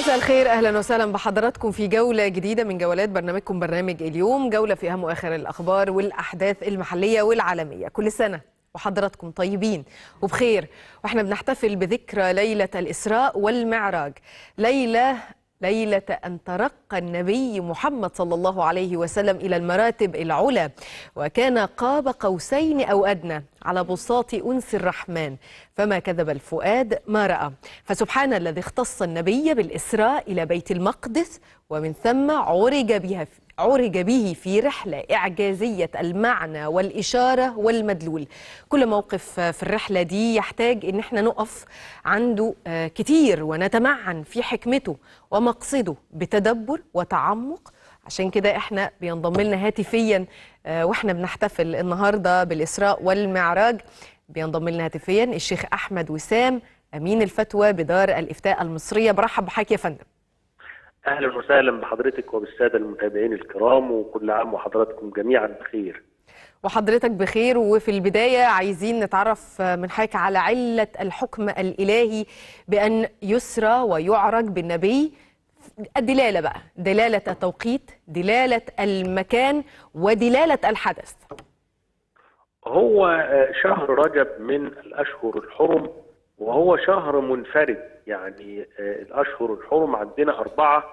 مساء الخير اهلا وسهلا بحضراتكم في جوله جديده من جولات برنامجكم برنامج اليوم جوله في اهم واخر الاخبار والاحداث المحليه والعالميه كل سنه وحضراتكم طيبين وبخير واحنا بنحتفل بذكرى ليله الاسراء والمعراج ليله ليلة أن ترقى النبي محمد صلى الله عليه وسلم إلى المراتب العلى وكان قاب قوسين أو أدنى على بساط أنس الرحمن فما كذب الفؤاد ما رأى فسبحان الذي اختص النبي بالإسراء إلى بيت المقدس ومن ثم عرج بها عرج به في رحلة إعجازية المعنى والإشارة والمدلول كل موقف في الرحلة دي يحتاج إن احنا نقف عنده كتير ونتمعن في حكمته ومقصده بتدبر وتعمق عشان كده احنا بينضم لنا هاتفيا واحنا بنحتفل النهارده بالإسراء والمعراج بينضم لنا هاتفيا الشيخ أحمد وسام أمين الفتوى بدار الإفتاء المصرية برحب بحضرتك يا فندم اهلا وسهلا بحضرتك وبالساده المتابعين الكرام وكل عام وحضراتكم جميعا بخير. وحضرتك بخير وفي البدايه عايزين نتعرف من حضرتك على عله الحكم الالهي بان يسرى ويعرج بالنبي الدلاله بقى دلاله التوقيت دلاله المكان ودلاله الحدث. هو شهر رجب من الاشهر الحرم وهو شهر منفرد يعني الأشهر الحرم عندنا أربعة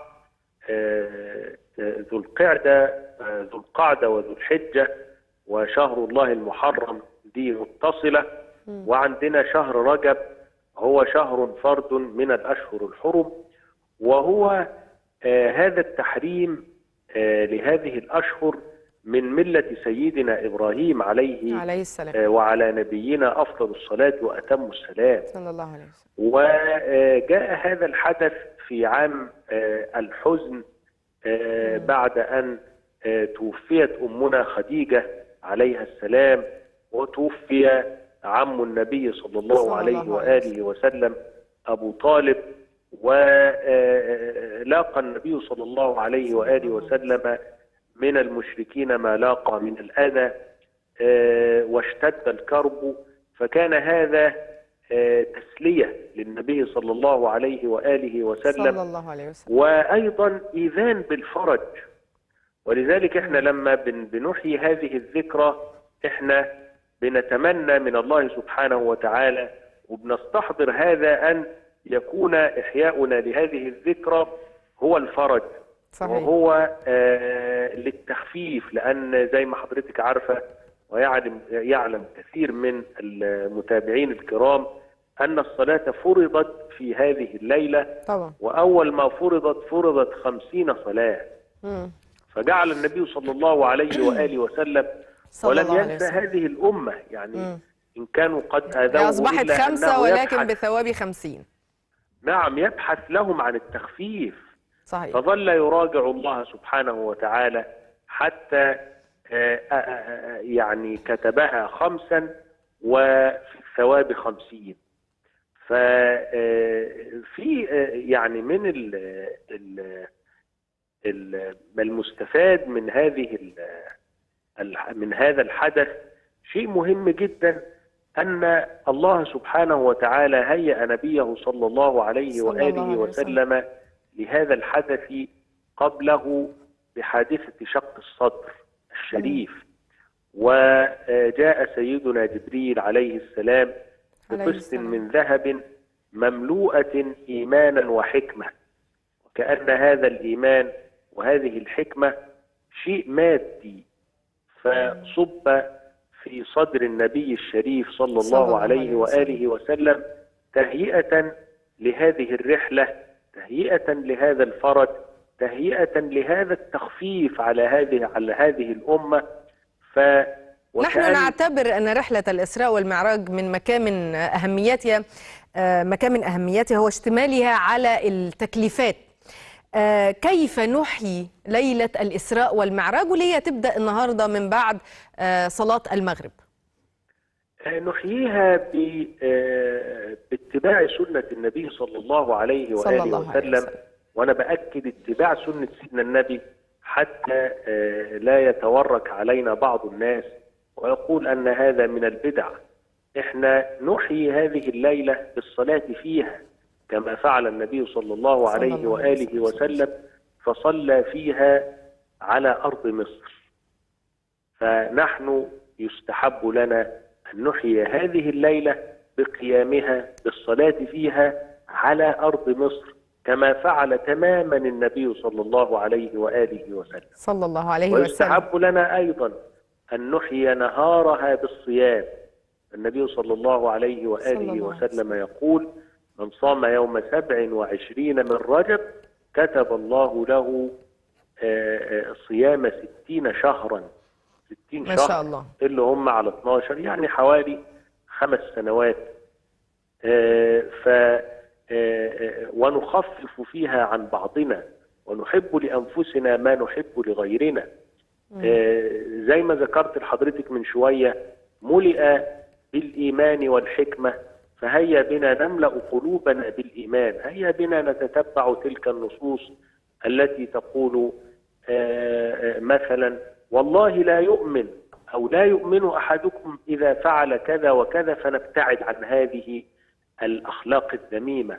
ذو القعدة ذو القعدة وذو الحجة وشهر الله المحرم دي متصلة وعندنا شهر رجب هو شهر فرد من الأشهر الحرم وهو هذا التحريم لهذه الأشهر من ملة سيدنا إبراهيم عليه, عليه السلام وعلى نبينا أفضل الصلاة وأتم السلام صلى الله عليه وسلم وجاء هذا الحدث في عام الحزن بعد أن توفيت أمنا خديجة عليها السلام وتوفي عم النبي صلى الله, صلى الله عليه وآله وسلم أبو طالب ولاقى النبي صلى الله عليه وآله وسلم من المشركين ما لاقى من الأذى واشتد الكرب فكان هذا تسلية للنبي صلى الله عليه وآله وسلم, صلى الله عليه وسلم. وأيضا إيذان بالفرج ولذلك احنا لما بنحيي هذه الذكرى احنا بنتمنى من الله سبحانه وتعالى وبنستحضر هذا أن يكون إحياؤنا لهذه الذكرى هو الفرج صحيح. وهو آه للتخفيف لأن زي ما حضرتك عارفة ويعلم يعلم كثير من المتابعين الكرام أن الصلاة فرضت في هذه الليلة طبعا. وأول ما فرضت فرضت خمسين صلاة مم. فجعل النبي صلى الله عليه وآله وسلم ولم ينسى هذه الأمة يعني مم. إن كانوا قد آذوه أصبحت إلا خمسة أنه ولكن يبحث بثواب خمسين نعم يبحث لهم عن التخفيف صحيح فظل يراجع الله سبحانه وتعالى حتى يعني كتبها خمسا وفي الثواب خمسين ففي يعني من ال المستفاد من هذه من هذا الحدث شيء مهم جدا أن الله سبحانه وتعالى هيأ نبيه صلى الله عليه صلى الله وآله عليه وسلم لهذا الحدث قبله بحادثة شق الصدر الشريف وجاء سيدنا جبريل عليه السلام عليه بقسط السلام. من ذهب مملوءة إيمانا وحكمة وكأن هذا الإيمان وهذه الحكمة شيء مادي فصب في صدر النبي الشريف صلى الله, صلى الله عليه عليه وآله وسلم تهيئة لهذه الرحلة تهيئة لهذا الفرج تهيئة لهذا التخفيف على هذه على هذه الأمة ف نحن نعتبر أن رحلة الإسراء والمعراج من مكان من أهميتها آه، مكان من أهميتها هو اشتمالها على التكليفات آه، كيف نحيي ليلة الإسراء والمعراج واللي هي تبدأ النهاردة من بعد آه، صلاة المغرب نحييها ب- آه، باتباع سنة النبي صلى الله عليه صلى وآله الله عليه وسلم وسلم. وأنا بأكد اتباع سنة سيدنا النبي حتى آه، لا يتورك علينا بعض الناس ويقول أن هذا من البدع احنا نحيي هذه الليلة بالصلاة فيها كما فعل النبي صلى الله صلى عليه الله عليه وآله وسلم فصلى فيها على أرض مصر فنحن يستحب لنا أن نحيي هذه الليلة بقيامها بالصلاة فيها على أرض مصر كما فعل تماما النبي صلى الله عليه وآله وسلم صلى الله عليه وسلم ويستحب لنا أيضا أن نحيي نهارها بالصيام النبي صلى الله عليه صلى وآله الله عليه وسلم يقول من صام يوم سبع وعشرين من رجب كتب الله له آه، آه، صيام ستين شهرا ستين ما شهر شاء الله اللي هم على 12 يعني حوالي خمس سنوات آه، ف آه، آه، ونخفف فيها عن بعضنا ونحب لأنفسنا ما نحب لغيرنا آه، زي ما ذكرت لحضرتك من شوية ملئ بالإيمان والحكمة فهيا بنا نملأ قلوبنا بالإيمان هيا بنا نتتبع تلك النصوص التي تقول آه، آه، مثلا والله لا يؤمن أو لا يؤمن أحدكم إذا فعل كذا وكذا فنبتعد عن هذه الأخلاق الذميمة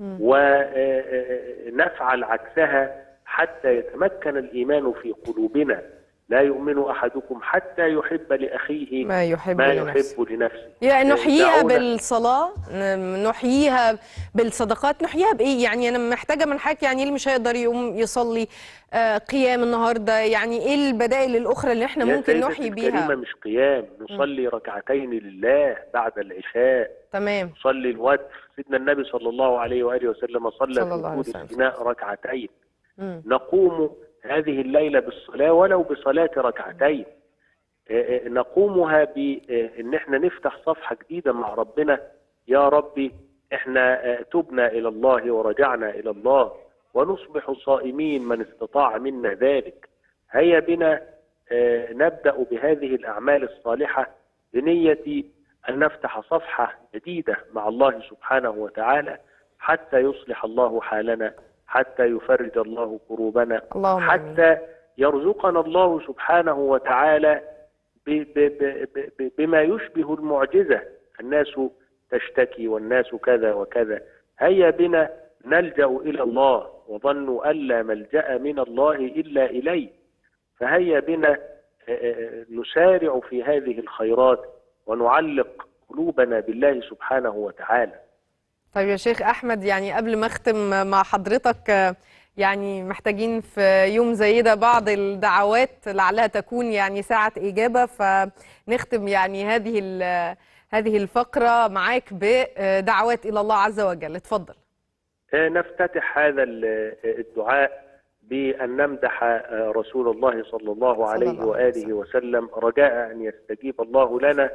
ونفعل عكسها حتى يتمكن الإيمان في قلوبنا لا يؤمن أحدكم حتى يحب لأخيه ما يحب ما لنفسه يحب لنفسه يعني نحييها دعونا- بالصلاة ن- نحييها بالصدقات نحييها بإيه يعني أنا محتاجة من حضرتك يعني اللي مش هيقدر يقوم يصلي آه، قيام النهاردة يعني إيه البدائل الأخرى اللي إحنا يا ممكن سيدتي نحيي الكريمة بيها مش قيام نصلي ركعتين لله بعد العشاء تمام نصلي الوتر سيدنا النبي صلى الله عليه وآله وسلم صلى صلى الله عليه في طول وسلم. سيناء ركعتين مم. نقوم هذه الليلة بالصلاة ولو بصلاة ركعتين آه، آه، نقومها بأن احنا نفتح صفحة جديدة مع ربنا يا ربي احنا آه، تبنا إلى الله ورجعنا إلى الله ونصبح صائمين من استطاع منا ذلك هيا بنا آه، نبدأ بهذه الأعمال الصالحة بنية أن نفتح صفحة جديدة مع الله سبحانه وتعالى حتى يصلح الله حالنا حتى يفرج الله كروبنا اللهم آمين. حتى يرزقنا الله سبحانه وتعالى ب ب ب ب ب بما يشبه المعجزة الناس تشتكي والناس كذا وكذا هيا بنا نلجأ إلى الله وظنوا أن لا ملجأ من الله إلا إليه فهيا بنا آه، آه، نسارع في هذه الخيرات ونعلق قلوبنا بالله سبحانه وتعالى طيب يا شيخ احمد يعني قبل ما اختم مع حضرتك آه، يعني محتاجين في يوم زي ده بعض الدعوات لعلها تكون يعني ساعة إجابة فنختم يعني هذه ال- هذه الفقرة معاك بدعوات إلى الله عز وجل اتفضل آه، نفتتح هذا ال- آه، الدعاء بأن نمدح آه، رسول الله صلى الله صلى عليه الله عليه وآله وسلم رجاء أن يستجيب الله لنا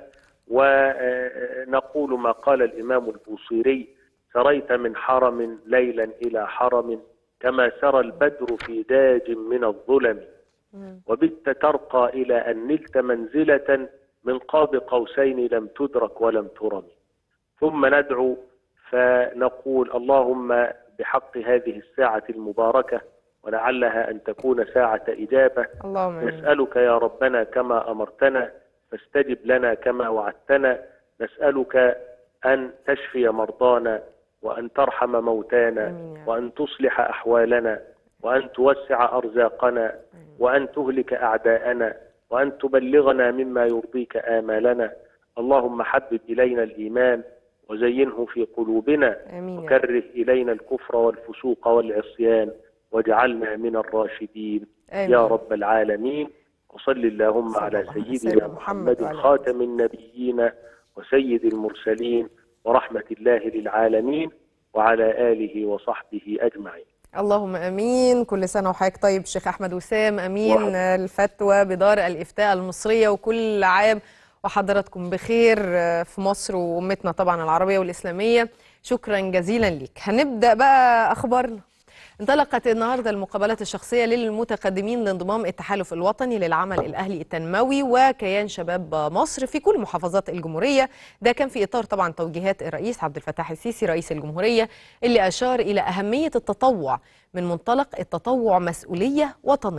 ونقول ما قال الإمام البوصيري سريت من حرم ليلا إلى حرم كما سرى البدر في داج من الظلم وبت ترقى إلى أن نلت منزلة من قاب قوسين لم تدرك ولم ترم ثم ندعو فنقول اللهم بحق هذه الساعة المباركة ولعلها أن تكون ساعة إجابة اللهم آمين نسألك يا ربنا كما أمرتنا فاستجب لنا كما وعدتنا نسألك أن تشفي مرضانا وأن ترحم موتانا آمين يا رب. وأن تصلح أحوالنا وأن توسع أرزاقنا وأن تهلك أعداءنا وأن تبلغنا مما يرضيك آمالنا اللهم حبب إلينا الإيمان وزينه في قلوبنا آمين يا رب. وكره إلينا الكفر والفسوق والعصيان واجعلنا من الراشدين آمين. يا رب العالمين وصل اللهم صلى على الله على سيدنا سيدنا محمد محمد وعلى خاتم النبيين وسيد المرسلين ورحمة الله للعالمين وعلى آله وصحبه أجمعين اللهم امين كل سنه وحضرتك طيب شيخ احمد وسام امين وحضرتك. الفتوى بدار الافتاء المصريه وكل عام وحضراتكم بخير في مصر وامتنا طبعا العربيه والاسلاميه شكرا جزيلا ليك هنبدا بقى اخبارنا انطلقت النهارده المقابلات الشخصيه للمتقدمين لانضمام التحالف الوطني للعمل الاهلي التنموي وكيان شباب مصر في كل محافظات الجمهوريه ده كان في اطار طبعا توجيهات الرئيس عبد الفتاح السيسي رئيس الجمهوريه اللي اشار الى اهميه التطوع من منطلق التطوع مسؤوليه وطنيه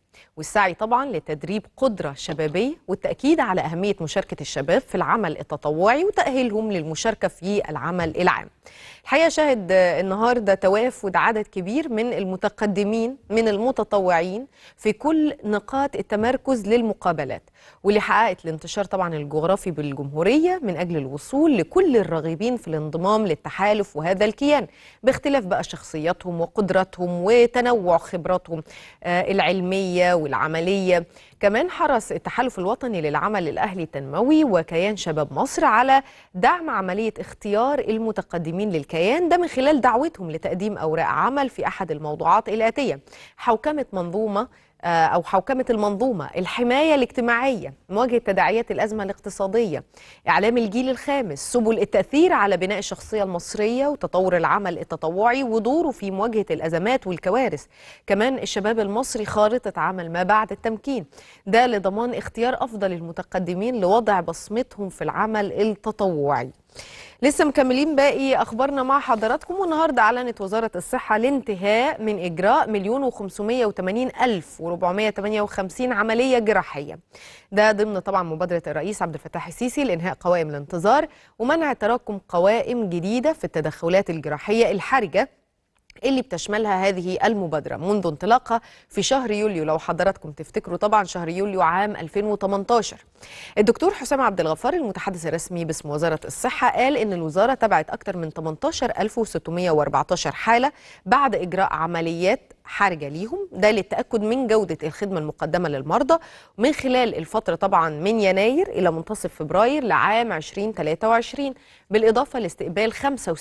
والسعي طبعا لتدريب قدرة شبابية والتأكيد على أهمية مشاركة الشباب في العمل التطوعي وتأهيلهم للمشاركة في العمل العام الحقيقة شهد النهاردة توافد عدد كبير من المتقدمين من المتطوعين في كل نقاط التمركز للمقابلات واللي حققت الانتشار طبعا الجغرافي بالجمهورية من أجل الوصول لكل الراغبين في الانضمام للتحالف وهذا الكيان باختلاف بقى شخصياتهم وقدراتهم وتنوع خبراتهم آه، العلمية والعملية كمان حرص التحالف الوطني للعمل الأهلي التنموي وكيان شباب مصر على دعم عملية اختيار المتقدمين للكيان ده من خلال دعوتهم لتقديم أوراق عمل في أحد الموضوعات الآتية حوكمة منظومة آه، أو حوكمة المنظومة الحماية الاجتماعية مواجهة تداعيات الأزمة الاقتصادية إعلام الجيل الخامس سبل التأثير على بناء الشخصية المصرية وتطور العمل التطوعي ودوره في مواجهة الأزمات والكوارث كمان الشباب المصري خارطة عمل ما بعد التمكين ده لضمان اختيار أفضل المتقدمين لوضع بصمتهم في العمل التطوعي لسه مكملين باقي اخبارنا مع حضراتكم والنهارده اعلنت وزاره الصحه الانتهاء من اجراء مليون وخمسمائة وثمانين الف وربعمائة ثمانية وخمسين عمليه جراحيه ده ضمن طبعا مبادره الرئيس عبد الفتاح السيسي لانهاء قوائم الانتظار ومنع تراكم قوائم جديده في التدخلات الجراحيه الحرجه اللي بتشملها هذه المبادرة منذ انطلاقها في شهر يوليو لو حضراتكم تفتكروا طبعا شهر يوليو عام 2018 الدكتور حسام عبد الغفار المتحدث الرسمي باسم وزارة الصحة قال إن الوزارة تبعت أكثر من 18614 حالة بعد إجراء عمليات حرجة ليهم ده للتأكد من جودة الخدمة المقدمة للمرضى من خلال الفترة طبعا من يناير إلى منتصف فبراير لعام 2023 بالإضافة لاستقبال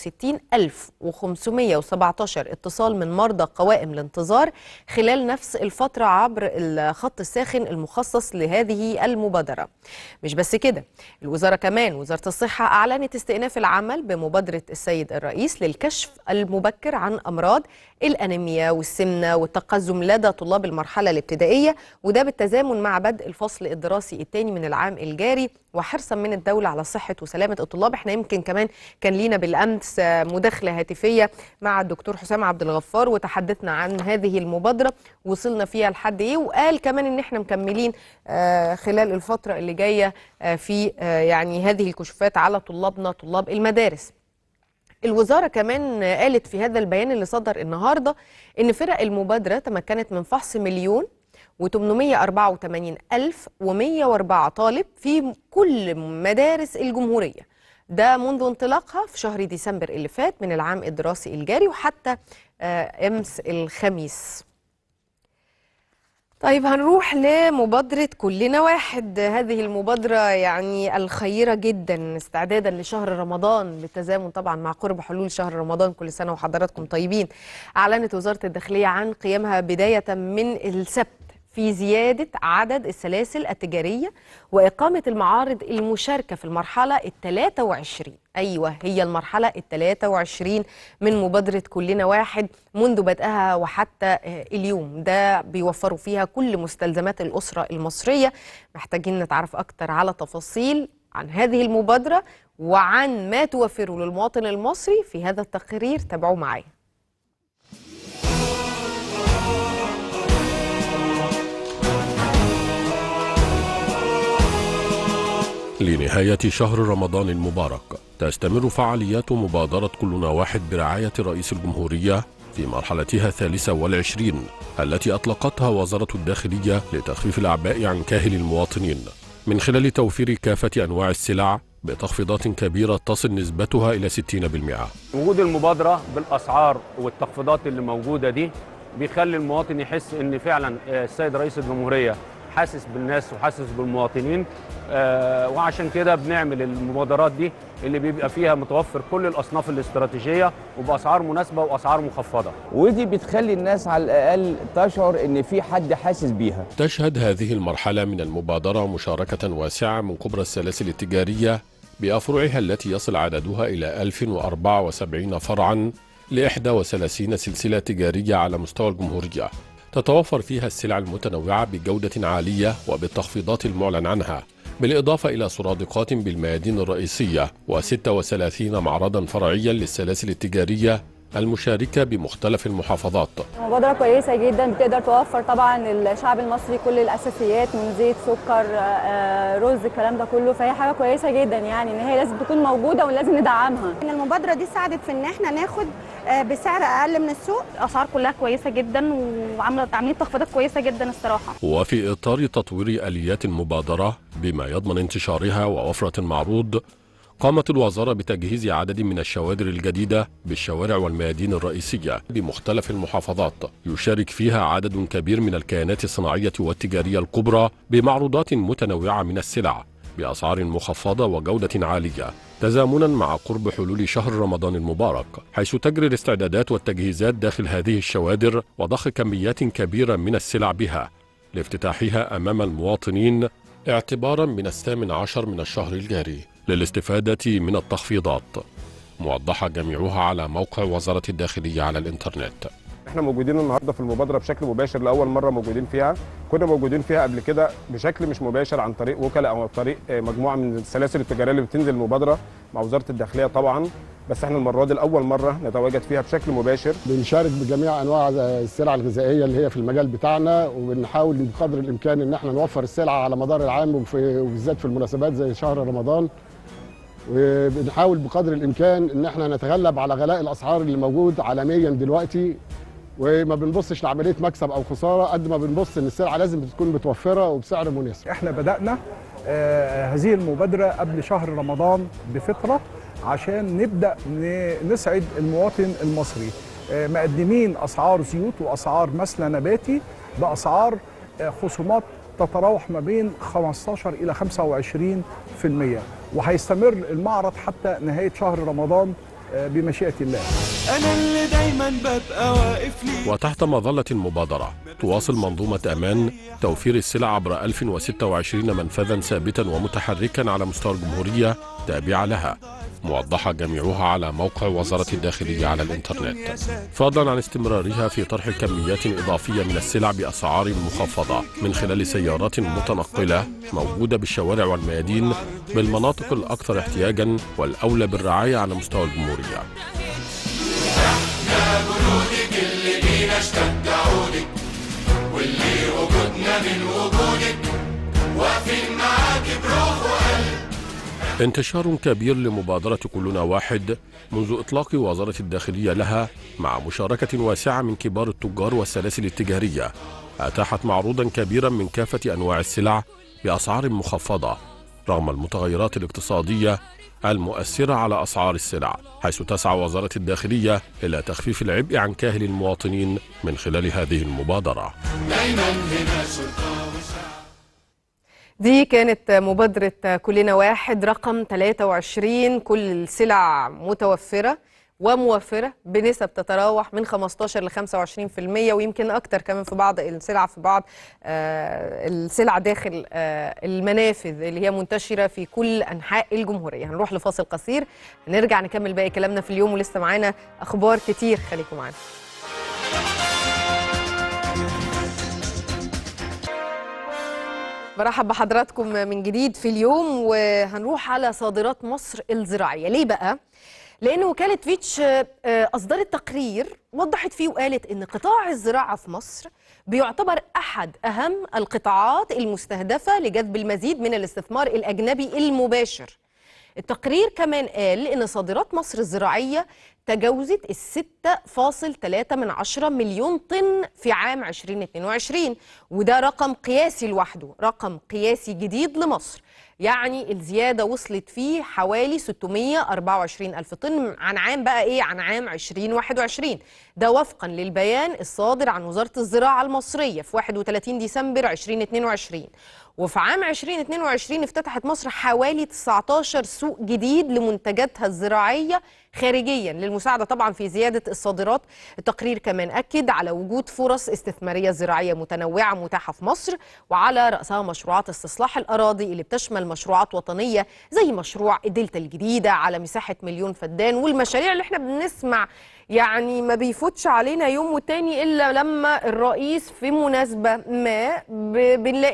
65517 اتصال من مرضى قوائم الانتظار خلال نفس الفترة عبر الخط الساخن المخصص لهذه المبادرة مش بس كده الوزارة كمان وزارة الصحة أعلنت استئناف العمل بمبادرة السيد الرئيس للكشف المبكر عن أمراض الأنيميا والسمنة والتقزم لدى طلاب المرحلة الابتدائية وده بالتزامن مع بدء الفصل الدراسي الثاني من العام الجاري وحرصا من الدولة على صحة وسلامة الطلاب احنا يمكن كمان كان لينا بالأمس مداخلة هاتفية مع الدكتور حسام عبد الغفار وتحدثنا عن هذه المبادرة وصلنا فيها لحد ايه وقال كمان ان احنا مكملين آه، خلال الفترة اللي جاية آه، في آه، يعني هذه الكشوفات على طلابنا طلاب المدارس الوزارة كمان قالت في هذا البيان اللي صدر النهاردة إن فرق المبادرة تمكنت من فحص مليون و884 ألف و104 طالب في كل مدارس الجمهورية ده منذ انطلاقها في شهر ديسمبر اللي فات من العام الدراسي الجاري وحتى آه، أمس الخميس طيب هنروح لمبادرة كلنا واحد هذه المبادرة يعني الخيرة جدا استعدادا لشهر رمضان بالتزامن طبعا مع قرب حلول شهر رمضان كل سنة وحضراتكم طيبين أعلنت وزارة الداخلية عن قيامها بداية من السبت في زيادة عدد السلاسل التجارية وإقامة المعارض المشاركة في المرحلة ال 23 أيوة هي المرحلة ال 23 من مبادرة كلنا واحد منذ بدأها وحتى آه، اليوم ده بيوفروا فيها كل مستلزمات الأسرة المصرية محتاجين نتعرف أكتر على تفاصيل عن هذه المبادرة وعن ما توفره للمواطن المصري في هذا التقرير تابعوه معايا لنهاية شهر رمضان المبارك تستمر فعاليات مبادرة كلنا واحد برعاية رئيس الجمهورية في مرحلتها الثالثة والعشرين التي أطلقتها وزارة الداخلية لتخفيف الأعباء عن كاهل المواطنين من خلال توفير كافة أنواع السلع بتخفيضات كبيرة تصل نسبتها إلى 60% وجود المبادرة بالأسعار والتخفيضات اللي موجودة دي بيخلي المواطن يحس إن فعلا آه، السيد رئيس الجمهورية حاسس بالناس وحاسس بالمواطنين آه، وعشان كده بنعمل المبادرات دي اللي بيبقى فيها متوفر كل الأصناف الاستراتيجية وبأسعار مناسبة وأسعار مخفضة ودي بتخلي الناس على الاقل تشعر ان في حد حاسس بيها تشهد هذه المرحلة من المبادرة مشاركة واسعة من كبرى السلاسل التجارية بأفرعها التي يصل عددها إلى 1074 فرعا ل 31 سلسلة تجارية على مستوى الجمهورية تتوفر فيها السلع المتنوعة بجودة عالية وبالتخفيضات المعلن عنها بالإضافة إلى سرادقات بالميادين الرئيسية و36 معرضا فرعيا للسلاسل التجارية المشاركة بمختلف المحافظات مبادرة كويسة جدا بتقدر توفر طبعا الشعب المصري كل الأساسيات من زيت سكر آه، رز الكلام ده كله فهي حاجة كويسة جدا يعني إن هي لازم تكون موجودة ولازم ندعمها ان المبادره دي ساعدت في ان احنا ناخد آه، بسعر اقل من السوق الاسعار كلها كويسه جدا وعامله عاملين تخفيضات كويسه جدا الصراحه وفي إطار تطوير آليات المبادرة بما يضمن انتشارها ووفرة المعروض قامت الوزارة بتجهيز عدد من الشوادر الجديدة بالشوارع والميادين الرئيسية بمختلف المحافظات يشارك فيها عدد كبير من الكيانات الصناعية والتجارية الكبرى بمعروضات متنوعة من السلع بأسعار مخفضة وجودة عالية تزامنا مع قرب حلول شهر رمضان المبارك حيث تجري الاستعدادات والتجهيزات داخل هذه الشوادر وضخ كميات كبيرة من السلع بها لافتتاحها أمام المواطنين اعتبارا من الثامن عشر من الشهر الجاري للاستفادة من التخفيضات موضحة جميعها على موقع وزارة الداخلية على الإنترنت احنا موجودين النهارده في المبادره بشكل مباشر لاول مره موجودين فيها كنا موجودين فيها قبل كده بشكل مش مباشر عن طريق وكلاء او عن طريق آه، مجموعه من السلاسل التجاريه اللي بتنزل المبادره مع وزاره الداخليه طبعا بس احنا المره دي لاول مره نتواجد فيها بشكل مباشر بنشارك بجميع انواع السلع الغذائيه اللي هي في المجال بتاعنا وبنحاول بقدر الامكان ان احنا نوفر السلع على مدار العام وفي- وبالذات في المناسبات زي شهر رمضان وبنحاول بقدر الامكان ان احنا نتغلب على غلاء الاسعار اللي موجود عالميا دلوقتي وما بنبصش لعمليه مكسب او خساره قد ما بنبص ان السلعه لازم تكون متوفره وبسعر مناسب احنا بدأنا آه، هذه المبادرة قبل شهر رمضان بفترة عشان نبدأ ن- نسعد المواطن المصري آه، مقدمين أسعار زيوت وأسعار مسلة نباتي بأسعار آه، خصومات تتراوح ما بين 15 إلى 25% وهيستمر المعرض حتى نهاية شهر رمضان آه، بمشيئة الله انا اللي دايما ببقى واقف لي وتحت مظلة المبادرة تواصل منظومة أمان توفير السلع عبر 1026 منفذا ثابتا ومتحركا على مستوى الجمهورية تابعة لها موضحة جميعها على موقع وزارة الداخلية على الإنترنت فضلا عن استمرارها في طرح كميات إضافية من السلع بأسعار مخفضة من خلال سيارات متنقلة موجودة بالشوارع والميادين بالمناطق الأكثر احتياجا والأولى بالرعاية على مستوى الجمهورية يا جنودك اللي بينا اشتد عودك واللي وجودنا من وجودك واقفين معاك بروح وقلب انتشار كبير لمبادرة كلنا واحد منذ إطلاق وزارة الداخلية لها مع مشاركة واسعة من كبار التجار والسلاسل التجارية أتاحت معروضا كبيرا من كافة أنواع السلع بأسعار مخفضة رغم المتغيرات الاقتصادية المؤثرة على أسعار السلع حيث تسعى وزارة الداخلية إلى تخفيف العبء عن كاهل المواطنين من خلال هذه المبادرة دايما هنا شرطة وشعب دي كانت مبادرة كلنا واحد رقم 23 كل السلع متوفرة وموفرة بنسب تتراوح من 15 ل 25% ويمكن أكتر كمان في بعض السلع في بعض آه، السلع داخل آه، المنافذ اللي هي منتشرة في كل أنحاء الجمهورية هنروح لفاصل قصير هنرجع نكمل باقي كلامنا في اليوم ولسه معانا أخبار كتير خليكم معانا برحب بحضراتكم من جديد في اليوم وهنروح على صادرات مصر الزراعية ليه بقى؟ لأن وكالة فيتش آه، أصدرت تقرير وضحت فيه وقالت إن قطاع الزراعة في مصر بيعتبر أحد أهم القطاعات المستهدفة لجذب المزيد من الاستثمار الأجنبي المباشر التقرير كمان قال إن صادرات مصر الزراعية تجاوزت ال 6.3 من عشرة مليون طن في عام 2022 وده رقم قياسي لوحده رقم قياسي جديد لمصر يعني الزيادة وصلت فيه حوالي 624 ألف طن عن عام بقى إيه عن عام 2021 ده وفقا للبيان الصادر عن وزارة الزراعة المصرية في 31 ديسمبر 2022 وفي عام 2022 افتتحت مصر حوالي 19 سوق جديد لمنتجاتها الزراعية خارجيا للمساعدة طبعا في زيادة الصادرات التقرير كمان أكد على وجود فرص استثمارية زراعية متنوعة متاحة في مصر وعلى رأسها مشروعات استصلاح الأراضي اللي بتشمل مشروعات وطنية زي مشروع الدلتا الجديدة على مساحة مليون فدان والمشاريع اللي احنا بنسمع يعني ما بيفوتش علينا يوم وتاني إلا لما الرئيس في مناسبة ما ب- بنلاقيه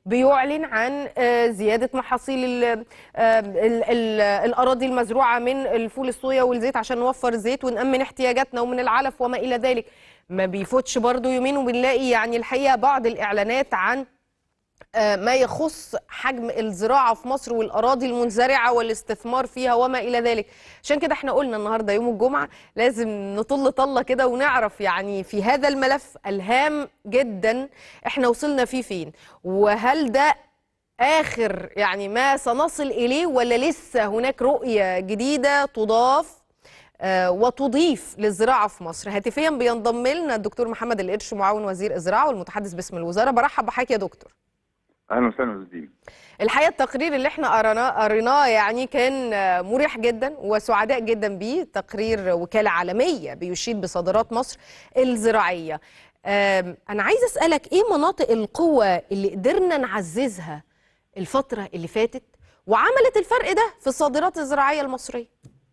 بيعلن عن آه، زياده محاصيل ال- آه، ال- ال- الاراضي المزروعه من الفول الصويا والزيت عشان نوفر زيت ونامن احتياجاتنا ومن العلف وما الى ذلك ما بيفوتش برضو يومين وبنلاقي يعني الحقيقه بعض الاعلانات عن آه، ما يخص حجم الزراعه في مصر والاراضي المنزرعه والاستثمار فيها وما الى ذلك عشان كده احنا قلنا النهارده يوم الجمعه لازم نطل طله كده ونعرف يعني في هذا الملف الهام جدا احنا وصلنا فيه فين وهل ده اخر يعني ما سنصل اليه ولا لسه هناك رؤيه جديده تضاف آه، وتضيف للزراعه في مصر هاتفيا بينضم لنا الدكتور محمد القرش معاون وزير الزراعه والمتحدث باسم الوزاره برحب بحضرتك يا دكتور اهلا وسهلا استاذ دين الحقيقه التقرير اللي احنا قريناه قريناه يعني كان آه، مريح جدا وسعداء جدا بيه تقرير وكاله عالميه بيشيد بصادرات مصر الزراعيه آم، انا عايز اسالك ايه مناطق القوه اللي قدرنا نعززها الفتره اللي فاتت وعملت الفرق ده في الصادرات الزراعيه المصريه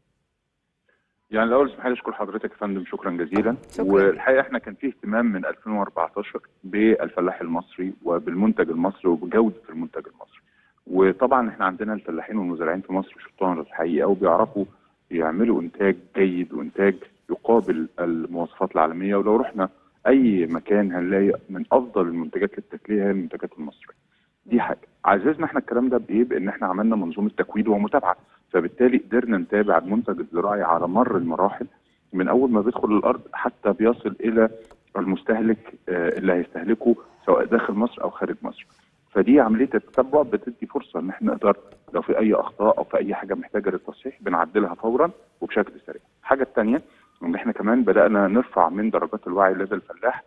يعني الاول اسمح لي اشكر حضرتك يا فندم شكرا جزيلا شكراً. والحقيقه احنا كان فيه اهتمام من 2014 بالفلاح المصري وبالمنتج المصري وبجوده المنتج المصري وطبعا احنا عندنا الفلاحين والمزارعين في مصر شطار الحقيقه وبيعرفوا يعملوا انتاج جيد وانتاج يقابل المواصفات العالميه ولو رحنا اي مكان هنلاقي من افضل المنتجات للتكليه هي المنتجات المصريه دي حاجه عززنا احنا الكلام ده بايه بان احنا عملنا منظومه تكويد ومتابعه فبالتالي قدرنا نتابع المنتج الزراعي على مر المراحل من اول ما بيدخل الارض حتى بيصل الى المستهلك آه، اللي هيستهلكه سواء داخل مصر او خارج مصر فدي عمليه التتبع بتدي فرصه ان احنا نقدر لو في اي اخطاء او في اي حاجه محتاجه للتصحيح بنعدلها فورا وبشكل سريع الحاجه الثانيه ان احنا كمان بدانا نرفع من درجات الوعي لدى الفلاح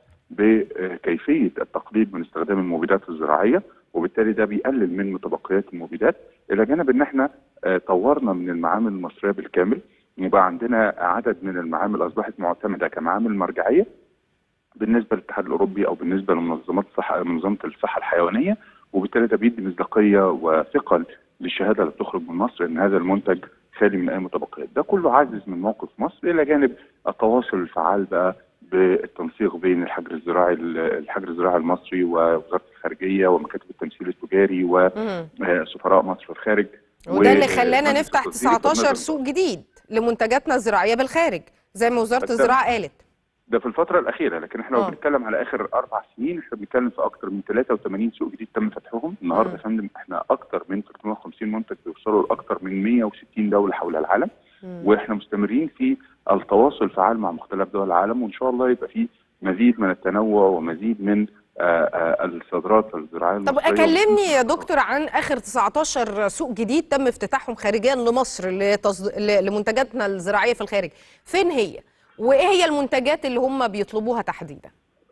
بكيفيه التقليل من استخدام المبيدات الزراعيه وبالتالي ده بيقلل من متبقيات المبيدات الى جانب ان احنا آه، طورنا من المعامل المصريه بالكامل وبقى عندنا عدد من المعامل اصبحت معتمده كمعامل مرجعيه بالنسبه للاتحاد الاوروبي او بالنسبه لمنظمات الصحه منظمه الصحه الحيوانيه وبالتالي ده بيدي مصداقيه وثقل للشهاده اللي بتخرج من مصر ان هذا المنتج خالي من اي متبقيات ده كله عزز من موقف مصر الى جانب التواصل الفعال بقى بالتنسيق بين الحجر الزراعي الحجر الزراعي المصري ووزاره الخارجيه ومكاتب التمثيل التجاري مم. وسفراء مصر في الخارج وده اللي و- خلانا مجلس نفتح التصدير 19 والنظر. سوق جديد لمنتجاتنا الزراعيه بالخارج زي ما وزاره ده- الزراعه قالت ده في الفترة الأخيرة لكن احنا لو آه. بنتكلم على آخر أربع سنين احنا بنتكلم في أكتر من 83 سوق جديد تم فتحهم النهارده يا فندم احنا أكتر من 350 منتج بيوصلوا لأكتر من 160 دولة حول العالم واحنا مستمرين في التواصل الفعال مع مختلف دول العالم وإن شاء الله يبقى في مزيد من التنوع ومزيد من آه، آه، الصادرات الزراعية طب المصرية كلمني يا دكتور عن اخر 19 سوق جديد تم افتتاحهم خارجيا لمصر لتصد... ل- لمنتجاتنا الزراعيه في الخارج فين هي وايه هي المنتجات اللي هم بيطلبوها تحديدا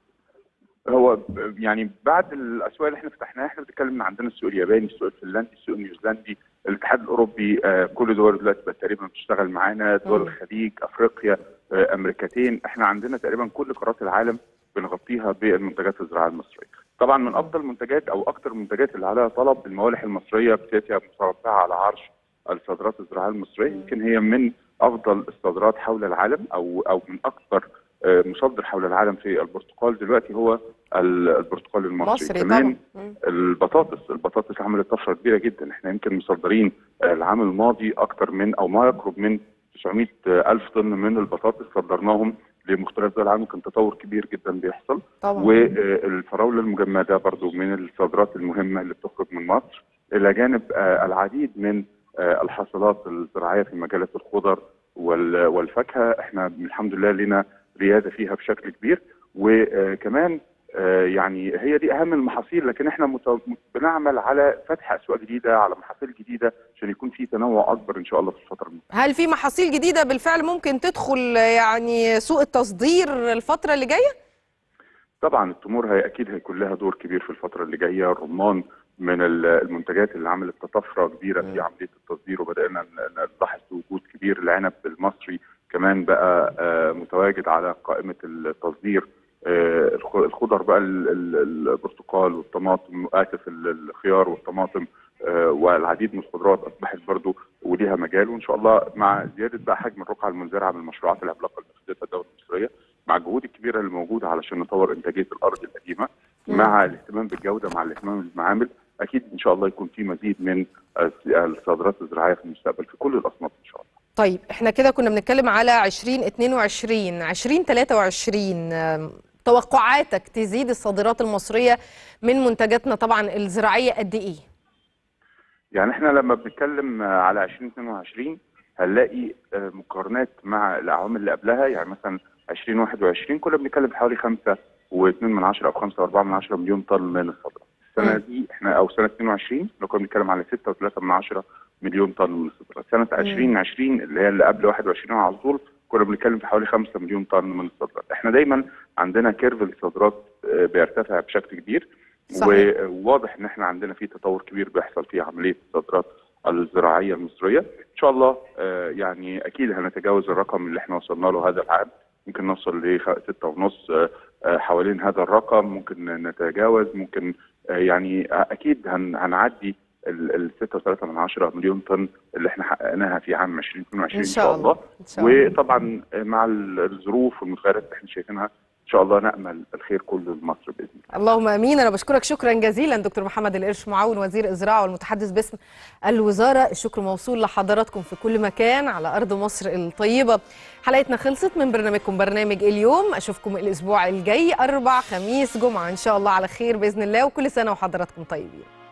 هو ب- يعني بعد الاسواق اللي احنا فتحناها احنا بنتكلم ان عندنا السوق الياباني، السوق الفنلندي، السوق النيوزيلندي، الاتحاد الاوروبي آه، كل دول دلوقتي بقت تقريبا بتشتغل معانا، دول مم. الخليج، افريقيا، آه، امريكتين، احنا عندنا تقريبا كل قارات العالم بنغطيها بالمنتجات الزراعيه المصريه. طبعا من افضل المنتجات او اكثر المنتجات اللي عليها طلب الموالح المصريه بتاتي متربعه على عرش الصادرات الزراعيه المصريه، يمكن هي من افضل الصادرات حول العالم او او من اكثر آه، مصدر حول العالم في البرتقال دلوقتي هو ال- البرتقال المصري مصري كمان طبعا مم. البطاطس البطاطس عملت طفره كبيره جدا احنا يمكن مصدرين آه، العام الماضي اكثر من او ما يقرب من 900 الف طن من البطاطس صدرناهم لمختلف دول العالم كان تطور كبير جدا بيحصل طبعا والفراوله المجمده برضو من الصادرات المهمه اللي بتخرج من مصر الى جانب آه، العديد من آه، الحاصلات الزراعيه في مجالات الخضر وال- والفاكهه احنا الحمد لله لنا رياده فيها بشكل كبير وكمان آه، يعني هي دي اهم المحاصيل لكن احنا مت- بنعمل على فتح اسواق جديده على محاصيل جديده عشان يكون في تنوع اكبر ان شاء الله في الفتره المقبله هل في محاصيل جديده بالفعل ممكن تدخل يعني سوق التصدير الفتره اللي جايه طبعا التمور هي اكيد هيكون لها دور كبير في الفتره اللي جايه الرمان من ال- المنتجات اللي عملت طفره كبيره في عمليه التصدير وبدانا ن- نلاحظ وجود كبير العنب المصري كمان بقى آه، متواجد على قائمه التصدير آه، الخ- الخضر بقى ال- ال- البرتقال والطماطم اسف ال- الخيار والطماطم آه، والعديد من الخضروات اصبحت برضو وليها مجال وان شاء الله مع زياده بقى حجم الرقعه المنزرعه من المشروعات العملاقه اللي نفذتها الدوله المصريه مع الجهود الكبيره اللي موجوده علشان نطور انتاجيه الارض القديمه مم. مع الاهتمام بالجوده مع الاهتمام بالمعامل اكيد ان شاء الله يكون في مزيد من الصادرات الزراعيه في المستقبل في كل الاصناف ان شاء الله طيب احنا كده كنا بنتكلم على 2022 2023 آم، توقعاتك تزيد الصادرات المصرية من منتجاتنا طبعا الزراعية قد ايه؟ يعني احنا لما بنتكلم على 2022 هنلاقي آه، مقارنات مع الاعوام اللي قبلها يعني مثلا 2021 كنا بنتكلم في حوالي 5 و2 من 10 او 5 و4 من 10 مليون طن من الصادرات. السنه دي احنا او سنه 22 لو كنا بنتكلم على 6 و3 من 10 مليون طن من الصادرات. سنه 2020 اللي هي اللي قبل 21 على طول كنا بنتكلم في حوالي 5 مليون طن من الصادرات. احنا دايما عندنا كيرف الصادرات آه، بيرتفع بشكل كبير صحيح. وواضح ان احنا عندنا في تطور كبير بيحصل في عمليه الصادرات الزراعيه المصريه ان شاء الله آه، يعني اكيد هنتجاوز الرقم اللي احنا وصلنا له هذا العام ممكن نوصل ل 6 ونص حوالين هذا الرقم ممكن نتجاوز ممكن آه، يعني اكيد هن- هنعدي ال 6.3 من 10 مليون طن اللي احنا حققناها في عام 2022 إن شاء الله. إن شاء الله. وطبعا مع الظروف والمتغيرات اللي احنا شايفينها ان شاء الله نامل الخير كله لمصر باذن الله اللهم امين انا بشكرك شكرا جزيلا دكتور محمد القرش معاون وزير الزراعه والمتحدث باسم الوزاره الشكر موصول لحضراتكم في كل مكان على ارض مصر الطيبه حلقتنا خلصت من برنامجكم برنامج اليوم اشوفكم الاسبوع الجاي اربع خميس جمعه ان شاء الله على خير باذن الله وكل سنه وحضراتكم طيبين